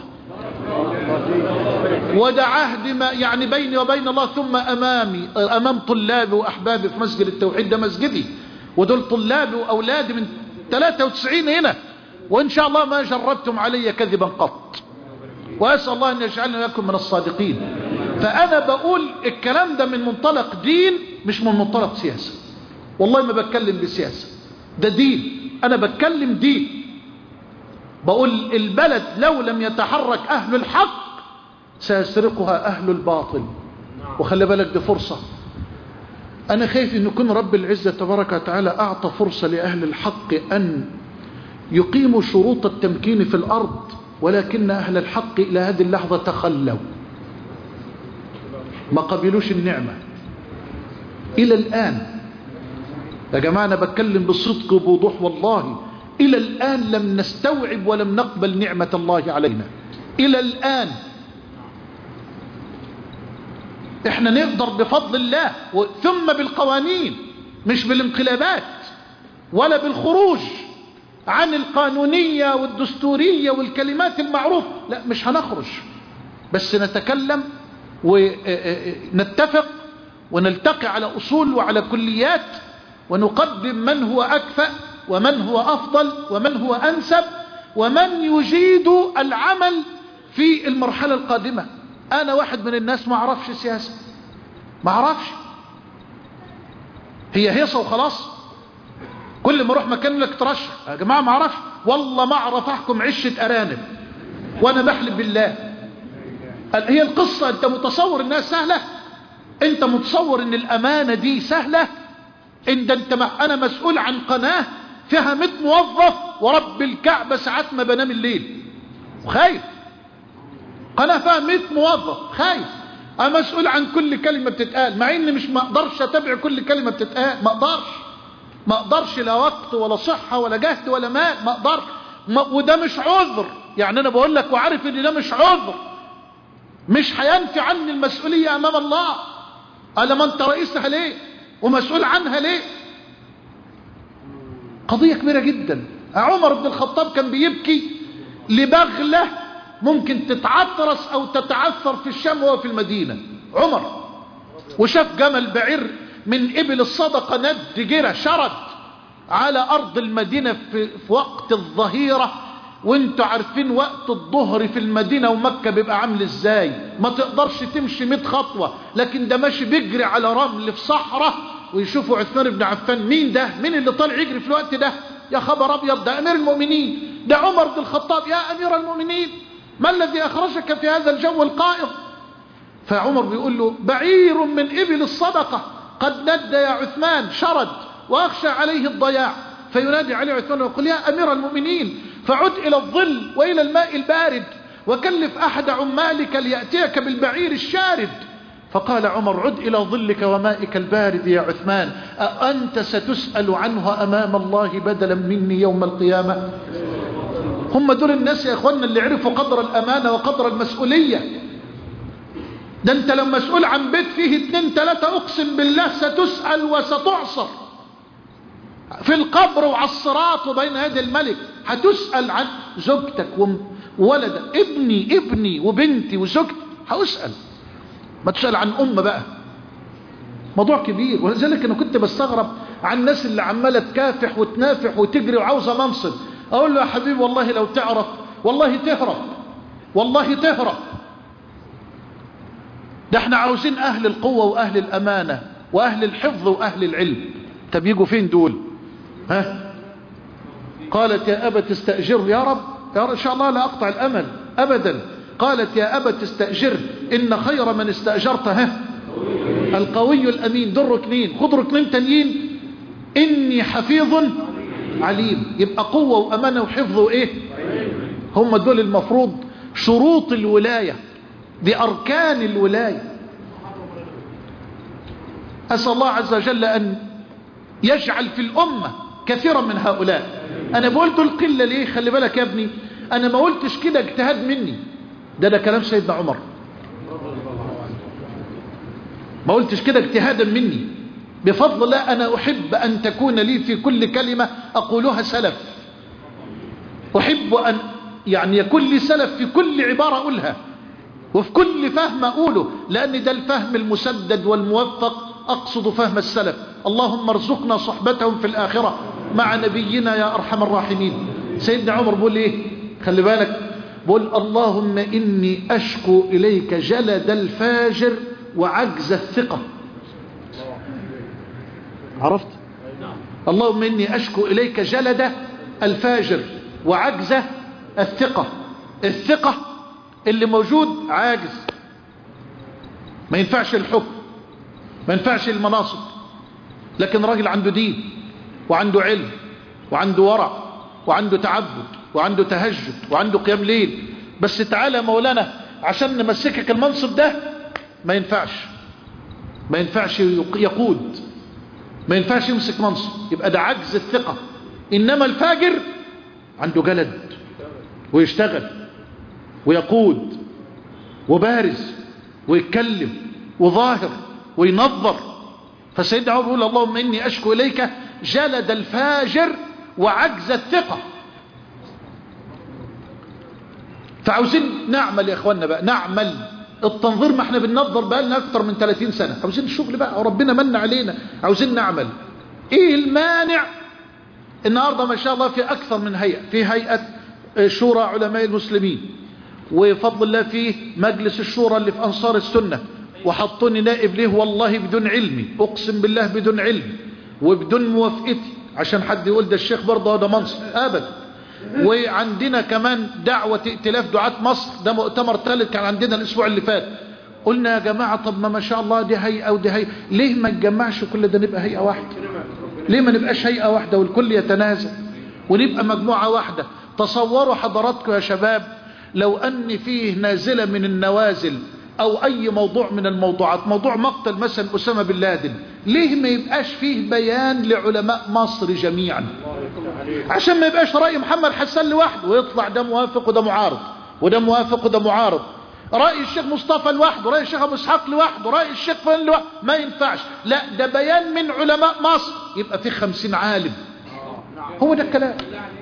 وده عهد ما يعني بيني وبين الله ثم أمامي أمام طلابي وأحبابي في مسجد التوحيد ده مسجدي ودول طلابي وأولادي من 93 هنا وإن شاء الله ما جربتم علي كذبا قط وأسأل الله أن يجعلنا لكم من الصادقين فأنا بقول الكلام ده من منطلق دين مش من منطلق سياسة والله ما بتكلم بسياسة ده دين أنا بتكلم دين بقول البلد لو لم يتحرك أهل الحق سيسرقها أهل الباطل وخلي بالك دي فرصة أنا خايف أن يكون رب العزة تبارك وتعالى أعطى فرصة لأهل الحق أن يقيموا شروط التمكين في الأرض ولكن أهل الحق إلى هذه اللحظة تخلوا ما قبلوش النعمة إلى الآن يا جماعة أنا بتكلم بصدق وبوضوح والله إلى الآن لم نستوعب ولم نقبل نعمة الله علينا إلى الآن احنا نقدر بفضل الله ثم بالقوانين مش بالانقلابات ولا بالخروج عن القانونية والدستورية والكلمات المعروفة لا مش هنخرج بس نتكلم ونتفق ونلتقي على أصول وعلى كليات ونقدم من هو أكفأ ومن هو أفضل ومن هو أنسب ومن يجيد العمل في المرحلة القادمة أنا واحد من الناس ما أعرفش سياسة ما أعرفش هي هيصة وخلاص كل ما اروح مكان لك ترشح يا جماعة ما أعرفش والله ما أعرف أحكم عشة أرانب وأنا بحلف بالله هي القصة أنت متصور إنها سهلة أنت متصور إن الأمانة دي سهلة إن ده أنت أنا مسؤول عن قناة فيها 100 موظف ورب الكعبة ساعات ما بنام الليل وخايف قناة فيها 100 موظف خايف أنا مسؤول عن كل كلمة بتتقال مع إني مش ما أقدرش أتابع كل كلمة بتتقال ما أقدرش ما أقدرش لا وقت ولا صحة ولا جهد ولا مال ما أقدرش ما وده مش عذر يعني أنا بقول لك وعارف إن ده مش عذر مش هينفي عني المسؤولية أمام الله قال ما أنت رئيسها ليه ومسؤول عنها ليه قضية كبيرة جدا عمر بن الخطاب كان بيبكي لبغلة ممكن تتعطرس او تتعثر في الشام وهو في المدينة عمر وشاف جمل بعير من ابل الصدقة ند جرى شرد على ارض المدينة في, في وقت الظهيرة وانتوا عارفين وقت الظهر في المدينة ومكة بيبقى عامل ازاي ما تقدرش تمشي 100 خطوة لكن ده ماشي بيجري على رمل في صحراء ويشوفوا عثمان بن عفان مين ده مين اللي طالع يجري في الوقت ده يا خبر ابيض ده امير المؤمنين ده عمر بن الخطاب يا امير المؤمنين ما الذي اخرجك في هذا الجو القائض فعمر بيقول له بعير من ابل الصدقة قد ند يا عثمان شرد واخشى عليه الضياع فينادي عليه عثمان ويقول يا امير المؤمنين فعد الى الظل والى الماء البارد وكلف احد عمالك ليأتيك بالبعير الشارد فقال عمر عد إلى ظلك ومائك البارد يا عثمان أأنت ستسأل عنه أمام الله بدلا مني يوم القيامة هم دول الناس يا أخوانا اللي عرفوا قدر الأمانة وقدر المسؤولية ده أنت لو مسؤول عن بيت فيه اتنين تلاتة أقسم بالله ستسأل وستعصر في القبر وعلى الصراط وبين يدي الملك هتسأل عن زوجتك وولدك ابني ابني وبنتي وزوجتي هأسأل ما تسأل عن أم بقى موضوع كبير ولذلك أنا كنت بستغرب عن الناس اللي عمالة تكافح وتنافح وتجري وعاوزة منصب أقول له يا حبيبي والله لو تعرف والله تهرب والله تهرب ده احنا عاوزين اهل القوة واهل الامانة واهل الحفظ واهل العلم طب يجوا فين دول ها قالت يا ابت استأجر يا رب يا رب ان شاء الله لا اقطع الامل ابدا قالت يا ابت استأجر ان خير من استأجرت ها القوي الامين دول ركنين خد ركنين تانيين اني حفيظ عليم يبقى قوة وامانة وحفظ وايه هم دول المفروض شروط الولاية دي اركان الولاية اسأل الله عز وجل ان يجعل في الامة كثيرا من هؤلاء انا بقول دول قلة ليه خلي بالك يا ابني انا ما قلتش كده اجتهاد مني ده ده كلام سيدنا عمر ما قلتش كده اجتهادا مني بفضل الله أنا أحب أن تكون لي في كل كلمة أقولها سلف أحب أن يعني يكون لي سلف في كل عبارة أقولها وفي كل فهم أقوله لأن ده الفهم المسدد والموفق أقصد فهم السلف اللهم ارزقنا صحبتهم في الآخرة مع نبينا يا أرحم الراحمين سيدنا عمر بيقول إيه خلي بالك بقول اللهم إني أشكو إليك جلد الفاجر وعجز الثقة عرفت اللهم إني أشكو إليك جلد الفاجر وعجز الثقة الثقة اللي موجود عاجز ما ينفعش الحكم ما ينفعش المناصب لكن راجل عنده دين وعنده علم وعنده ورع وعنده تعبد وعنده تهجد وعنده قيام ليل بس تعالى مولانا عشان نمسكك المنصب ده ما ينفعش ما ينفعش يقود ما ينفعش يمسك منصب يبقى ده عجز الثقة إنما الفاجر عنده جلد ويشتغل ويقود وبارز ويتكلم وظاهر وينظر فسيدنا عمر يقول اللهم إني أشكو إليك جلد الفاجر وعجز الثقة فعاوزين نعمل يا اخوانا بقى نعمل التنظير ما احنا بننظر بقى لنا اكتر من 30 سنة عاوزين الشغل بقى وربنا من علينا عاوزين نعمل ايه المانع النهاردة ما شاء الله في اكثر من هيئة في هيئة شورى علماء المسلمين وفضل الله فيه مجلس الشورى اللي في انصار السنة وحطوني نائب ليه والله بدون علمي اقسم بالله بدون علم وبدون موافقتي عشان حد يقول ده الشيخ برضه ده منصب ابدا وعندنا كمان دعوة ائتلاف دعاة مصر ده مؤتمر ثالث كان عندنا الاسبوع اللي فات قلنا يا جماعة طب ما ما شاء الله دي هيئة ودي هيئة ليه ما نجمعش كل ده نبقى هيئة واحدة ليه ما نبقاش هيئة واحدة والكل يتنازل ونبقى مجموعة واحدة تصوروا حضراتكم يا شباب لو ان فيه نازلة من النوازل او اي موضوع من الموضوعات موضوع مقتل مثلا اسامة بن لادن ليه ما يبقاش فيه بيان لعلماء مصر جميعا عشان ما يبقاش رأي محمد حسان لوحده ويطلع ده موافق وده معارض وده موافق وده معارض رأي الشيخ مصطفى لوحده رأي الشيخ ابو اسحاق لوحده رأي الشيخ فلان لوحده ما ينفعش لا ده بيان من علماء مصر يبقى فيه خمسين عالم هو ده الكلام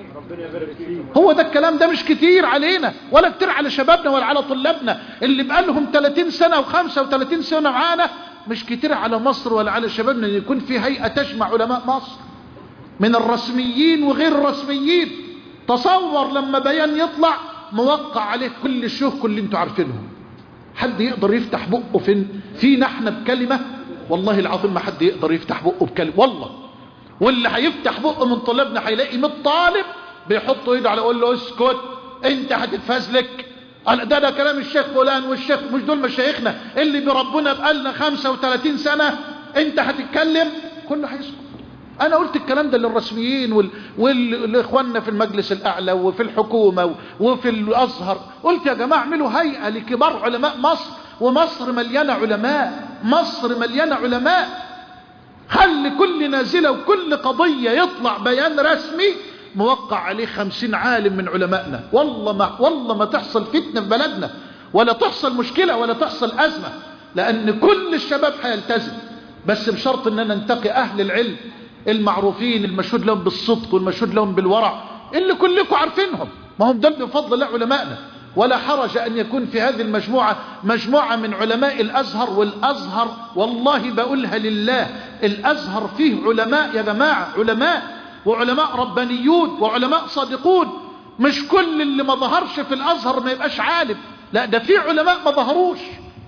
هو ده الكلام ده مش كتير علينا ولا كتير على شبابنا ولا على طلابنا اللي بقالهم 30 سنة و35 سنة معانا مش كتير على مصر ولا على شبابنا ان يكون في هيئة تجمع علماء مصر من الرسميين وغير الرسميين تصور لما بيان يطلع موقع عليه كل الشهك اللي انتوا عارفينهم حد يقدر يفتح بقه فين فينا احنا بكلمة والله العظيم ما حد يقدر يفتح بقه بكلمة والله واللي هيفتح بقه من طلابنا هيلاقي 100 طالب بيحطوا ايده على يقول له اسكت انت هتتفزلك ده ده كلام الشيخ فلان والشيخ مش دول مشايخنا اللي بربنا بقالنا 35 سنة انت هتتكلم كله هيسكت انا قلت الكلام ده للرسميين وال... والاخواننا في المجلس الاعلى وفي الحكومة وفي الازهر قلت يا جماعة اعملوا هيئة لكبار علماء مصر ومصر مليانة علماء مصر مليانة علماء خلي كل نازلة وكل قضية يطلع بيان رسمي موقع عليه خمسين عالم من علمائنا والله ما, والله ما تحصل فتنة في بلدنا ولا تحصل مشكلة ولا تحصل أزمة لأن كل الشباب هيلتزم بس بشرط أننا ننتقي أهل العلم المعروفين المشهود لهم بالصدق والمشهود لهم بالورع اللي كلكم عارفينهم ما هم دول بفضل الله علمائنا ولا حرج أن يكون في هذه المجموعة مجموعة من علماء الأزهر والأزهر والله بقولها لله الأزهر فيه علماء يا جماعة علماء وعلماء ربانيون وعلماء صادقون مش كل اللي ما ظهرش في الأزهر ما يبقاش عالم لا ده في علماء ما ظهروش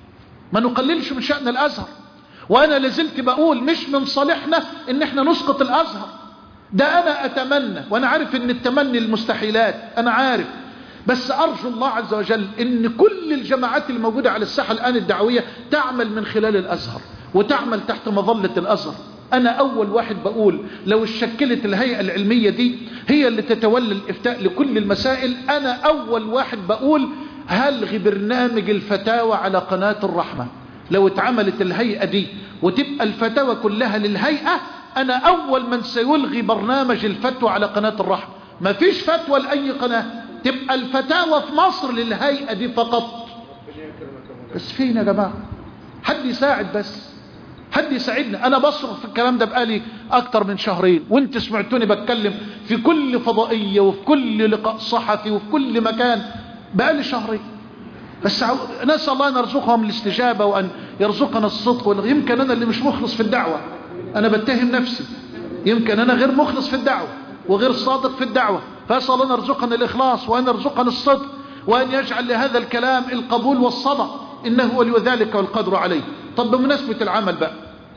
ما نقللش من شأن الازهر وانا لازلت بقول مش من صالحنا ان احنا نسقط الازهر ده انا اتمنى وانا عارف ان التمني المستحيلات انا عارف بس ارجو الله عز وجل ان كل الجماعات الموجودة على الساحة الان الدعوية تعمل من خلال الازهر وتعمل تحت مظلة الازهر انا اول واحد بقول لو اشكلت الهيئة العلمية دي هي اللي تتولى الافتاء لكل المسائل انا اول واحد بقول هلغي برنامج الفتاوى على قناة الرحمة لو اتعملت الهيئة دي وتبقى الفتاوى كلها للهيئة انا اول من سيلغي برنامج الفتوى على قناة الرحمة ما فيش فتوى لأي قناة تبقى الفتاوى في مصر للهيئة دي فقط بس فين يا جماعة حد يساعد بس حد يساعدنا انا بصرف في الكلام ده بقالي اكتر من شهرين وانت سمعتوني بتكلم في كل فضائية وفي كل لقاء صحفي وفي كل مكان بقالي شهرين بس عو... نسأل الله ان يرزقهم الاستجابة وان يرزقنا الصدق وال... يمكن انا اللي مش مخلص في الدعوة انا بتهم نفسي يمكن انا غير مخلص في الدعوة وغير صادق في الدعوة فاسأل الله ان يرزقنا الاخلاص وان يرزقنا الصدق وان يجعل لهذا الكلام القبول والصدى انه ولي ذلك والقدر عليه طب بمناسبة العمل بقى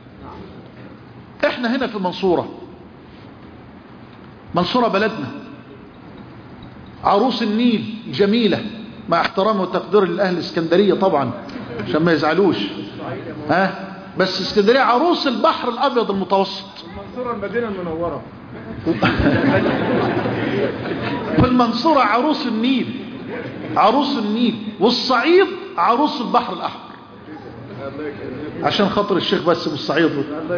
احنا هنا في المنصورة منصورة بلدنا عروس النيل جميلة مع احترام وتقدير لأهل اسكندرية طبعا عشان ما يزعلوش ها بس اسكندرية عروس البحر الأبيض المتوسط المنصورة المدينة المنورة في المنصورة عروس النيل عروس النيل والصعيد عروس البحر الأحمر عشان خاطر الشيخ بس بالصعيد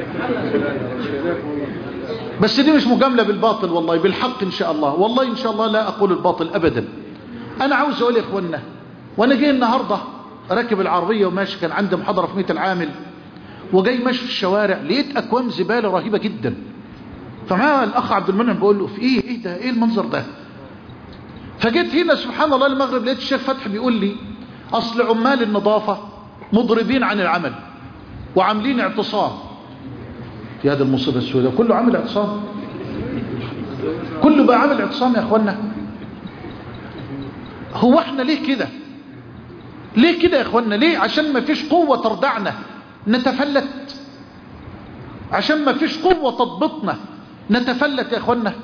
بس دي مش مجاملة بالباطل والله بالحق إن شاء الله والله إن شاء الله لا أقول الباطل أبدا أنا عاوز أقول يا إخوانا وأنا جاي النهاردة راكب العربية وماشي كان عندي محاضرة في ميت العامل وجاي ماشي في الشوارع لقيت أكوام زبالة رهيبة جدا فما الأخ عبد المنعم بقول له في إيه إيه ده إيه المنظر ده فجيت هنا سبحان الله المغرب لقيت الشيخ فتحي بيقول لي أصل عمال النظافة مضربين عن العمل وعاملين اعتصام في هذا المصيبة السوداء كله عامل اعتصام كله بقى عامل اعتصام يا اخوانا هو احنا ليه كده ليه كده يا اخوانا ليه عشان ما فيش قوة تردعنا نتفلت عشان ما فيش قوة تضبطنا نتفلت يا اخوانا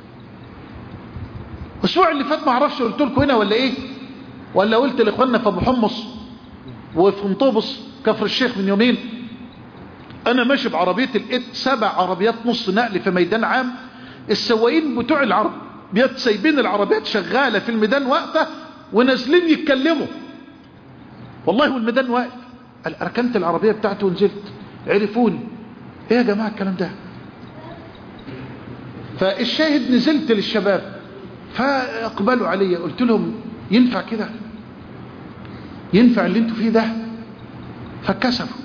الاسبوع اللي فات ما اعرفش قلت لكم هنا ولا ايه ولا قلت لاخواننا في ابو حمص وفي مطوبس كفر الشيخ من يومين انا ماشي بعربية لقيت سبع عربيات نص نقل في ميدان عام السواقين بتوع العربيات سايبين العربيات شغالة في الميدان واقفة ونازلين يتكلموا والله والميدان واقف قال ركنت العربية بتاعتي ونزلت عرفوني ايه يا جماعة الكلام ده فالشاهد نزلت للشباب فاقبلوا علي قلت لهم ينفع كده ينفع اللي انتوا فيه ده فكسفوا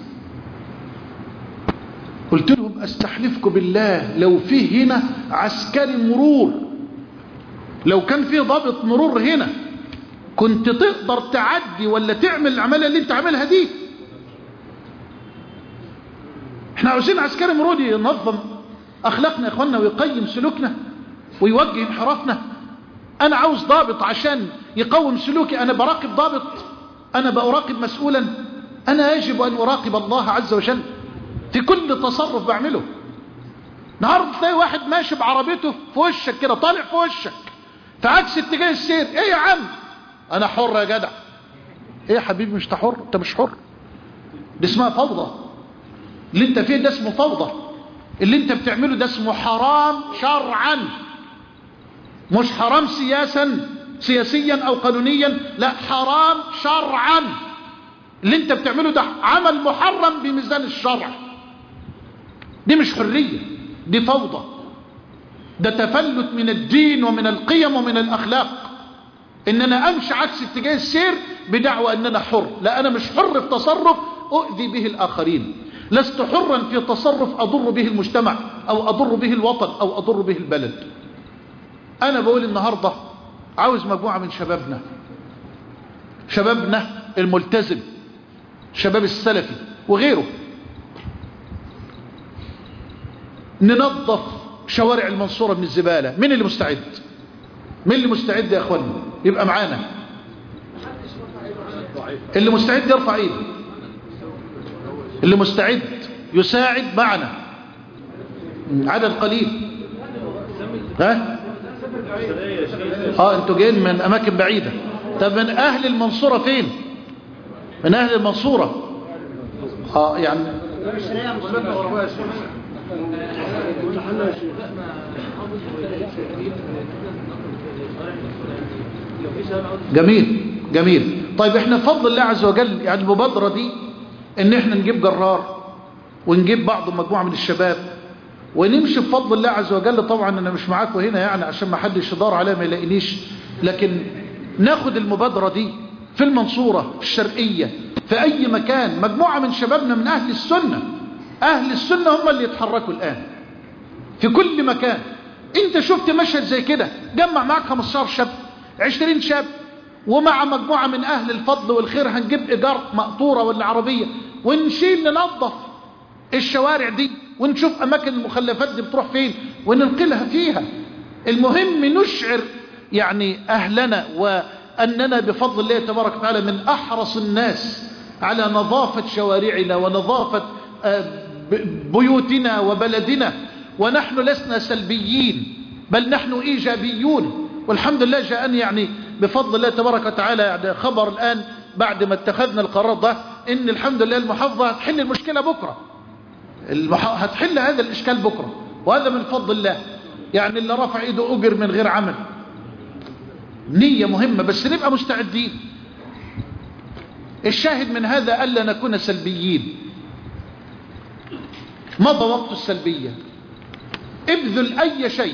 قلت لهم استحلفكم بالله لو فيه هنا عسكري مرور لو كان فيه ضابط مرور هنا كنت تقدر تعدي ولا تعمل العملية اللي انت عاملها دي احنا عاوزين عسكري مرور ينظم اخلاقنا يا اخوانا ويقيم سلوكنا ويوجه انحرافنا انا عاوز ضابط عشان يقوم سلوكي انا براقب ضابط انا براقب مسؤولا انا يجب ان اراقب الله عز وجل في كل تصرف بعمله النهارده تلاقي واحد ماشي بعربيته في وشك كده طالع في وشك في عكس اتجاه السير ايه يا عم انا حر يا جدع ايه يا حبيبي مش حر انت مش حر دي اسمها فوضى اللي انت فيه ده اسمه فوضى اللي انت بتعمله ده اسمه حرام شرعا مش حرام سياسا سياسيا او قانونيا لا حرام شرعا اللي انت بتعمله ده عمل محرم بميزان الشرع دي مش حرية دي فوضى ده تفلت من الدين ومن القيم ومن الاخلاق ان انا امشي عكس اتجاه السير بدعوى ان انا حر لا انا مش حر في تصرف اؤذي به الاخرين لست حرا في تصرف اضر به المجتمع او اضر به الوطن او اضر به البلد انا بقول النهاردة عاوز مجموعة من شبابنا شبابنا الملتزم شباب السلفي وغيره ننظف شوارع المنصورة من الزبالة مين اللي مستعد مين اللي مستعد يا اخوانا يبقى معانا اللي مستعد يرفع ايده اللي مستعد يساعد معنا عدد قليل ها اه انتوا جايين من اماكن بعيدة طب من اهل المنصورة فين من اهل المنصورة اه يعني جميل جميل طيب احنا بفضل الله عز وجل يعني المبادرة دي ان احنا نجيب جرار ونجيب بعض مجموعة من الشباب ونمشي بفضل الله عز وجل طبعا انا مش معاكم هنا يعني عشان ما حدش يدار عليا ما يلاقينيش لكن ناخد المبادرة دي في المنصورة في الشرقية في اي مكان مجموعة من شبابنا من اهل السنة اهل السنة هم اللي يتحركوا الان في كل مكان انت شفت مشهد زي كده جمع معاك 15 شاب 20 شاب ومع مجموعة من اهل الفضل والخير هنجيب ايجار مقطورة ولا عربية ونشيل ننظف الشوارع دي ونشوف اماكن المخلفات دي بتروح فين وننقلها فيها المهم نشعر يعني اهلنا واننا بفضل الله تبارك وتعالى من احرص الناس على نظافة شوارعنا ونظافة بيوتنا وبلدنا ونحن لسنا سلبيين بل نحن ايجابيون والحمد لله جاءني يعني بفضل الله تبارك وتعالى يعني خبر الان بعد ما اتخذنا القرار ده ان الحمد لله المحافظة هتحل المشكلة بكرة المح... هتحل هذا الاشكال بكرة وهذا من فضل الله يعني اللي رفع ايده اجر من غير عمل نية مهمة بس نبقى مستعدين الشاهد من هذا ألا نكون سلبيين مضى وقت السلبية ابذل أي شيء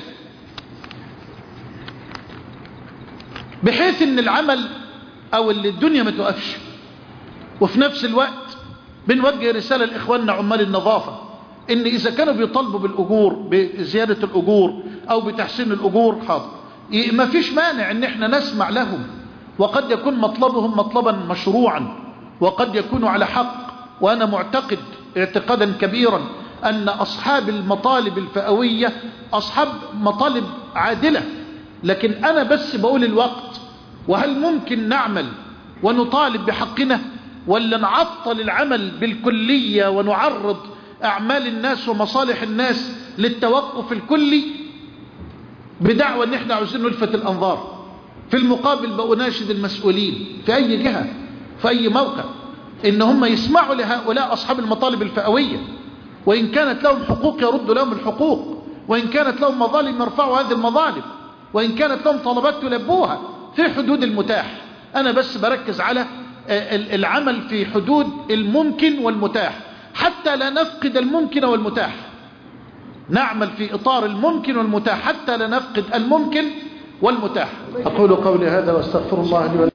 بحيث ان العمل او اللي الدنيا ما توقفش وفي نفس الوقت بنوجه رسالة لإخواننا عمال النظافة ان اذا كانوا بيطالبوا بالأجور بزيادة الأجور او بتحسين الأجور حاضر ما فيش مانع ان احنا نسمع لهم وقد يكون مطلبهم مطلبا مشروعا وقد يكونوا على حق وانا معتقد اعتقادا كبيرا ان اصحاب المطالب الفئوية اصحاب مطالب عادلة لكن انا بس بقول الوقت وهل ممكن نعمل ونطالب بحقنا ولا نعطل العمل بالكلية ونعرض اعمال الناس ومصالح الناس للتوقف الكلي بدعوى ان احنا عاوزين نلفت الانظار في المقابل بأناشد المسؤولين في اي جهة في اي موقع ان هم يسمعوا لهؤلاء اصحاب المطالب الفئوية وان كانت لهم حقوق يردوا لهم الحقوق وان كانت لهم مظالم يرفعوا هذه المظالم وان كانت لهم طلبات يلبوها في حدود المتاح انا بس بركز على العمل في حدود الممكن والمتاح حتى لا نفقد الممكن والمتاح نعمل في إطار الممكن والمتاح حتى لا نفقد الممكن والمتاح أقول قولي هذا واستغفر الله لي